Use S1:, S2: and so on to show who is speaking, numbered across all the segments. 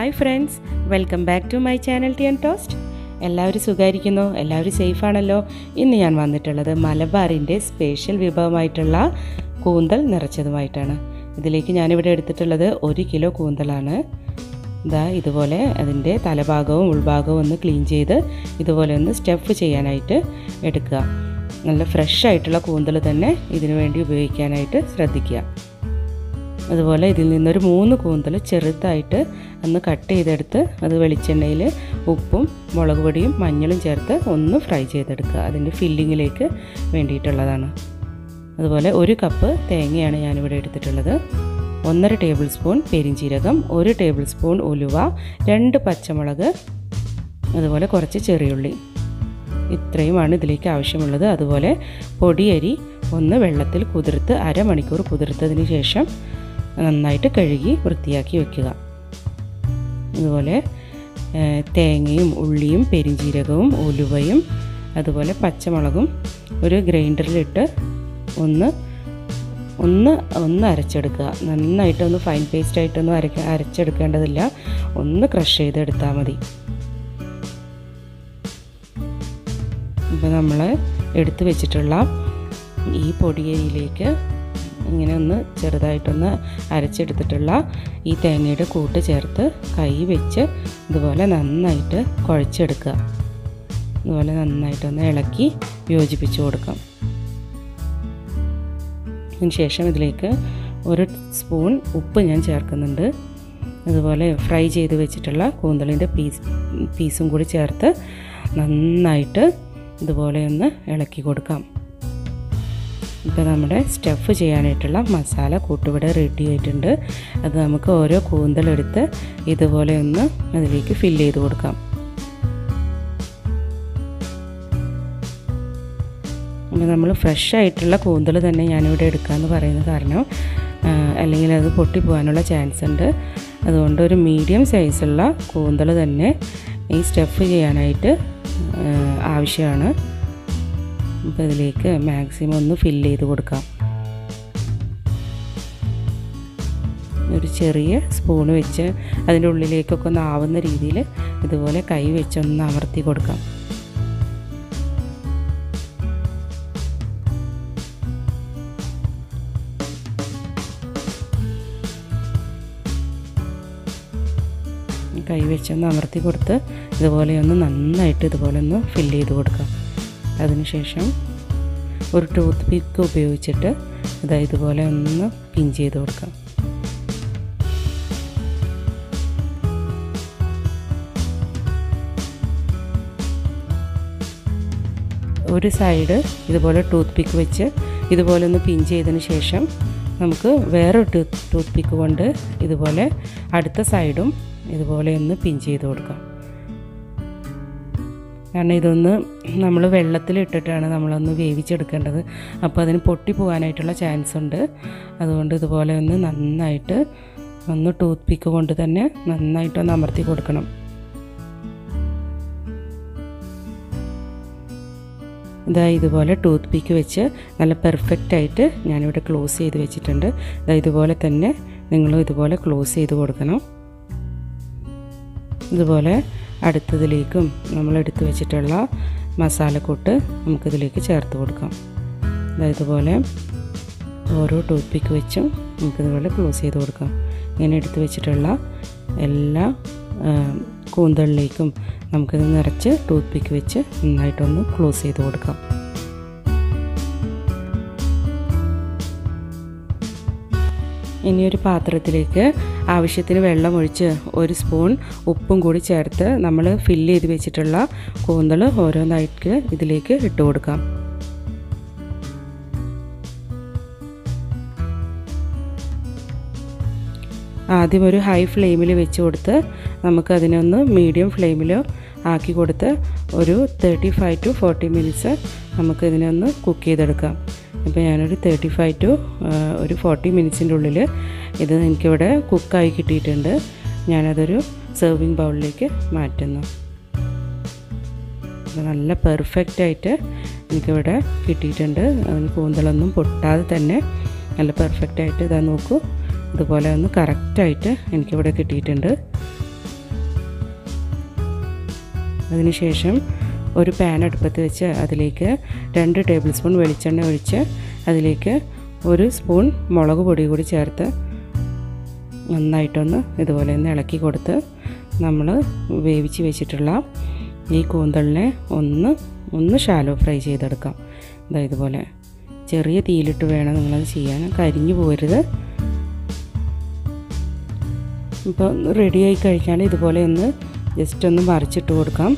S1: hi friends welcome back to my channel tea and toast എല്ലാവരും സുഖമായിരിക്കുന്നു എല്ലാവരും സേഫാണല്ലോ ഇന്ന് ഞാൻ വന്നിട്ടുള്ളത് മലബാറിൻ്റെ സ്പെഷ്യൽ വിഭവമായിട്ടുള്ള കൂന്തൽ നിറച്ചതുമായിട്ടാണ് ഇതിലേക്ക് ഞാനിവിടെ എടുത്തിട്ടുള്ളത് ഒരു കിലോ കൂന്തലാണ് ഇതാ ഇതുപോലെ അതിൻ്റെ തലഭാഗവും ഉൾഭാഗവും ഒന്ന് ക്ലീൻ ചെയ്ത് ഇതുപോലെ ഒന്ന് സ്റ്റഫ് ചെയ്യാനായിട്ട് എടുക്കുക നല്ല ഫ്രഷ് ആയിട്ടുള്ള കൂന്തൽ തന്നെ ഇതിനു വേണ്ടി ഉപയോഗിക്കാനായിട്ട് ശ്രദ്ധിക്കുക അതുപോലെ ഇതിൽ നിന്നൊരു മൂന്ന് കൂന്തൽ ചെറുതായിട്ട് ഒന്ന് കട്ട് ചെയ്തെടുത്ത് അത് വെളിച്ചെണ്ണയിൽ ഉപ്പും മുളക് പൊടിയും മഞ്ഞളും ചേർത്ത് ഒന്ന് ഫ്രൈ ചെയ്തെടുക്കുക അതിൻ്റെ ഫില്ലിങ്ങിലേക്ക് വേണ്ടിയിട്ടുള്ളതാണ് അതുപോലെ ഒരു കപ്പ് തേങ്ങയാണ് ഞാനിവിടെ എടുത്തിട്ടുള്ളത് ഒന്നര ടേബിൾ സ്പൂൺ പെരിഞ്ചീരകം ഒരു ടേബിൾ സ്പൂൺ ഉലുവ രണ്ട് പച്ചമുളക് അതുപോലെ കുറച്ച് ചെറിയുള്ളി ഇത്രയുമാണ് ഇതിലേക്ക് ആവശ്യമുള്ളത് അതുപോലെ പൊടിയരി ഒന്ന് വെള്ളത്തിൽ കുതിർത്ത് അരമണിക്കൂർ കുതിർത്തതിന് ശേഷം നന്നായിട്ട് കഴുകി വൃത്തിയാക്കി വെക്കുക അതുപോലെ തേങ്ങയും ഉള്ളിയും പെരിഞ്ചീരകവും ഉലുവയും അതുപോലെ പച്ചമുളകും ഒരു ഗ്രൈൻഡറിലിട്ട് ഒന്ന് ഒന്ന് ഒന്ന് അരച്ചെടുക്കുക നന്നായിട്ടൊന്ന് ഫൈൻ പേസ്റ്റ് ആയിട്ടൊന്നും അരക്ക അരച്ചെടുക്കേണ്ടതില്ല ഒന്ന് ക്രഷ് ചെയ്തെടുത്താൽ മതി ഇപ്പോൾ നമ്മൾ എടുത്തു വെച്ചിട്ടുള്ള ഈ പൊടിയരിയിലേക്ക് ഇങ്ങനെ ഒന്ന് ചെറുതായിട്ടൊന്ന് അരച്ചെടുത്തിട്ടുള്ള ഈ തേങ്ങയുടെ കൂട്ട് ചേർത്ത് കൈ വെച്ച് ഇതുപോലെ നന്നായിട്ട് കുഴച്ചെടുക്കുക ഇതുപോലെ നന്നായിട്ടൊന്ന് ഇളക്കി യോജിപ്പിച്ച് കൊടുക്കാം അതിന് ശേഷം ഇതിലേക്ക് ഒരു സ്പൂൺ ഉപ്പ് ഞാൻ ചേർക്കുന്നുണ്ട് അതുപോലെ ഫ്രൈ ചെയ്ത് വെച്ചിട്ടുള്ള കൂന്തളിൻ്റെ പീസ് പീസും കൂടി ചേർത്ത് നന്നായിട്ട് ഇതുപോലെ ഒന്ന് ഇളക്കി കൊടുക്കാം ഇപ്പോൾ നമ്മുടെ സ്റ്റഫ് ചെയ്യാനായിട്ടുള്ള മസാല കൂട്ടുവിടെ റെഡി ആയിട്ടുണ്ട് അത് നമുക്ക് ഓരോ കൂന്തലെടുത്ത് ഇതുപോലെ ഒന്ന് അതിലേക്ക് ഫില്ല് ചെയ്ത് കൊടുക്കാം അപ്പോൾ നമ്മൾ ഫ്രഷ് ആയിട്ടുള്ള കൂന്തൽ തന്നെ ഞാനിവിടെ എടുക്കാമെന്ന് പറയുന്നത് കാരണം അല്ലെങ്കിൽ അത് പൊട്ടിപ്പോകാനുള്ള ചാൻസ് ഉണ്ട് അതുകൊണ്ട് ഒരു മീഡിയം സൈസുള്ള കൂന്തൽ തന്നെ ഈ സ്റ്റഫ് ചെയ്യാനായിട്ട് ആവശ്യമാണ് അപ്പോൾ ഇതിലേക്ക് മാക്സിമം ഒന്ന് ഫില്ല് ചെയ്ത് കൊടുക്കാം ഒരു ചെറിയ സ്പൂൺ വെച്ച് അതിൻ്റെ ഉള്ളിലേക്കൊക്കെ ഒന്ന് ആവുന്ന രീതിയിൽ ഇതുപോലെ കൈ വെച്ചൊന്ന് അമർത്തി കൊടുക്കാം കൈ വെച്ചൊന്ന് അമർത്തി കൊടുത്ത് ഇതുപോലെ ഒന്ന് നന്നായിട്ട് ഇതുപോലെ ഒന്ന് ഫില്ല് ചെയ്ത് കൊടുക്കാം അതിനുശേഷം ഒരു ടൂത്ത് പിക്ക് ഉപയോഗിച്ചിട്ട് ഇതാ ഇതുപോലെ ഒന്ന് പിൻ ചെയ്ത് കൊടുക്കാം ഒരു സൈഡ് ഇതുപോലെ ടൂത്ത് പിക്ക് വെച്ച് ഇതുപോലെ ഒന്ന് പിൻ ചെയ്തതിന് ശേഷം നമുക്ക് വേറൊരു ടൂത്ത് ടൂത്ത് പിക്ക് കൊണ്ട് ഇതുപോലെ അടുത്ത സൈഡും ഇതുപോലെ ഒന്ന് പിൻ ചെയ്ത് കൊടുക്കാം കാരണം ഇതൊന്ന് നമ്മൾ വെള്ളത്തിലിട്ടിട്ടാണ് നമ്മളൊന്ന് വേവിച്ചെടുക്കേണ്ടത് അപ്പോൾ അതിന് പൊട്ടി പോകാനായിട്ടുള്ള ചാൻസ് ഉണ്ട് അതുകൊണ്ട് ഇതുപോലെ ഒന്ന് നന്നായിട്ട് ഒന്ന് ടൂത്ത് പിക്ക് കൊണ്ട് തന്നെ നന്നായിട്ടൊന്ന് അമർത്തി കൊടുക്കണം ഇതാ ഇതുപോലെ ടൂത്ത് പിക്ക് വെച്ച് നല്ല പെർഫെക്റ്റ് ആയിട്ട് ഞാനിവിടെ ക്ലോസ് ചെയ്ത് വെച്ചിട്ടുണ്ട് ഇതാ ഇതുപോലെ തന്നെ നിങ്ങളും ഇതുപോലെ ക്ലോസ് ചെയ്ത് കൊടുക്കണം ഇതുപോലെ അടുത്തതിലേക്കും നമ്മൾ എടുത്തു വെച്ചിട്ടുള്ള മസാലക്കൂട്ട് നമുക്കിതിലേക്ക് ചേർത്ത് കൊടുക്കാം ഇതുപോലെ ഓരോ ടൂത്ത് പിക്ക് വെച്ചും നമുക്കിതുപോലെ ക്ലോസ് ചെയ്ത് കൊടുക്കാം ഇങ്ങനെ എടുത്തു വെച്ചിട്ടുള്ള എല്ലാ കൂന്തളിലേക്കും നമുക്കിത് നിറച്ച് ടൂത്ത് പിക്ക് വെച്ച് നന്നായിട്ടൊന്ന് ക്ലോസ് ചെയ്ത് കൊടുക്കാം ഇനി ഒരു പാത്രത്തിലേക്ക് ആവശ്യത്തിന് വെള്ളം ഒഴിച്ച് ഒരു സ്പൂൺ ഉപ്പും കൂടി ചേർത്ത് നമ്മൾ ഫില്ല് ചെയ്ത് വെച്ചിട്ടുള്ള കൂന്തൾ ഓരോന്നായിട്ട് ഇതിലേക്ക് ഇട്ട് കൊടുക്കാം ആദ്യം ഒരു ഹൈ ഫ്ലെയിമിൽ വെച്ച് കൊടുത്ത് നമുക്കതിനൊന്ന് മീഡിയം ഫ്ലെയിമിലോ ആക്കി കൊടുത്ത് ഒരു thirty five to forty minutes നമുക്കിതിനൊന്ന് കുക്ക് ചെയ്തെടുക്കാം ഇപ്പോൾ ഞാനൊരു തേർട്ടി ഫൈവ് ടു ഒരു ഫോർട്ടി മിനിറ്റ്സിൻ്റെ ഉള്ളിൽ ഇത് എനിക്കിവിടെ കുക്കായി കിട്ടിയിട്ടുണ്ട് ഞാനതൊരു സെർവിങ് ബൗളിലേക്ക് മാറ്റുന്നു നല്ല പെർഫെക്റ്റ് ആയിട്ട് എനിക്കിവിടെ കിട്ടിയിട്ടുണ്ട് അതിന് കൂന്തളൊന്നും പൊട്ടാതെ തന്നെ നല്ല പെർഫെക്റ്റ് ആയിട്ട് ഇതാ നോക്കൂ ഇതുപോലെ ഒന്ന് കറക്റ്റായിട്ട് എനിക്കിവിടെ കിട്ടിയിട്ടുണ്ട് അതിനുശേഷം ഒരു പാൻ അടുപ്പത്ത് വെച്ച് അതിലേക്ക് രണ്ട് ടേബിൾ സ്പൂൺ വെളിച്ചെണ്ണ ഒഴിച്ച് അതിലേക്ക് ഒരു സ്പൂൺ മുളക് പൊടി കൂടി ചേർത്ത് നന്നായിട്ടൊന്ന് ഇതുപോലെ ഒന്ന് ഇളക്കി കൊടുത്ത് നമ്മൾ വേവിച്ച് വെച്ചിട്ടുള്ള ഈ കൂന്തളിനെ ഒന്ന് ഒന്ന് ഷാലോ ഫ്രൈ ചെയ്തെടുക്കാം ഇതാ ഇതുപോലെ ചെറിയ തീയിലിട്ട് വേണം നിങ്ങളത് ചെയ്യാൻ കരിഞ്ഞു പോരുത് ഇപ്പോൾ റെഡി ആയി കഴിഞ്ഞാൽ ഇതുപോലെ ഒന്ന് ജസ്റ്റ് ഒന്ന് മറിച്ചിട്ട് കൊടുക്കാം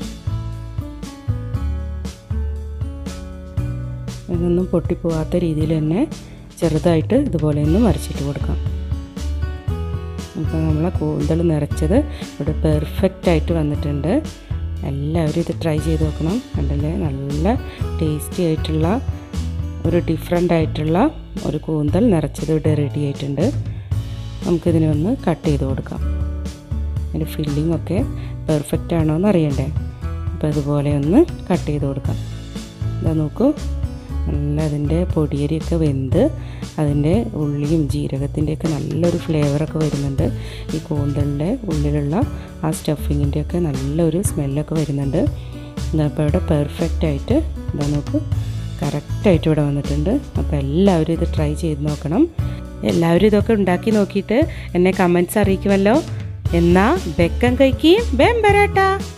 S1: ഇതൊന്നും പൊട്ടിപ്പോവാത്ത രീതിയിൽ തന്നെ ചെറുതായിട്ട് ഇതുപോലെ ഒന്ന് മറിച്ചിട്ട് കൊടുക്കാം അപ്പോൾ നമ്മളെ കൂന്തൽ നിറച്ചത് ഇവിടെ പെർഫെക്റ്റ് ആയിട്ട് വന്നിട്ടുണ്ട് എല്ലാവരും ഇത് ട്രൈ ചെയ്ത് നോക്കണം കണ്ടില്ലേ നല്ല ടേസ്റ്റി ആയിട്ടുള്ള ഒരു ഡിഫറെൻ്റ് ആയിട്ടുള്ള ഒരു കൂന്തൽ നിറച്ചത് ഇവിടെ റെഡി ആയിട്ടുണ്ട് നമുക്കിതിനെ ഒന്ന് കട്ട് ചെയ്ത് കൊടുക്കാം അതിൻ്റെ ഫില്ലിംഗ് ഒക്കെ പെർഫെക്റ്റ് ആണോ എന്ന് അറിയണ്ടേ അപ്പോൾ അതുപോലെ ഒന്ന് കട്ട് ചെയ്ത് കൊടുക്കാം ഇതാ നോക്കൂ നല്ല അതിൻ്റെ പൊടിയരിയൊക്കെ വെന്ത് അതിൻ്റെ ഉള്ളിയും ജീരകത്തിൻ്റെയൊക്കെ നല്ലൊരു ഫ്ലേവറൊക്കെ വരുന്നുണ്ട് ഈ കൂന്തലിൻ്റെ ഉള്ളിലുള്ള ആ സ്റ്റഫിങ്ങിൻ്റെയൊക്കെ നല്ലൊരു സ്മെല്ലൊക്കെ വരുന്നുണ്ട് അപ്പോൾ ഇവിടെ പെർഫെക്റ്റ് ആയിട്ട് ഇതാ നോക്കൂ കറക്റ്റായിട്ട് ഇവിടെ വന്നിട്ടുണ്ട് അപ്പോൾ എല്ലാവരും ഇത് ട്രൈ ചെയ്ത് നോക്കണം എല്ലാവരും ഇതൊക്കെ ഉണ്ടാക്കി നോക്കിയിട്ട് എന്നെ കമൻറ്റ്സ് അറിയിക്കുമല്ലോ എന്നാ ബെക്കം കഴിക്കുകയും ബേം വരാട്ടാ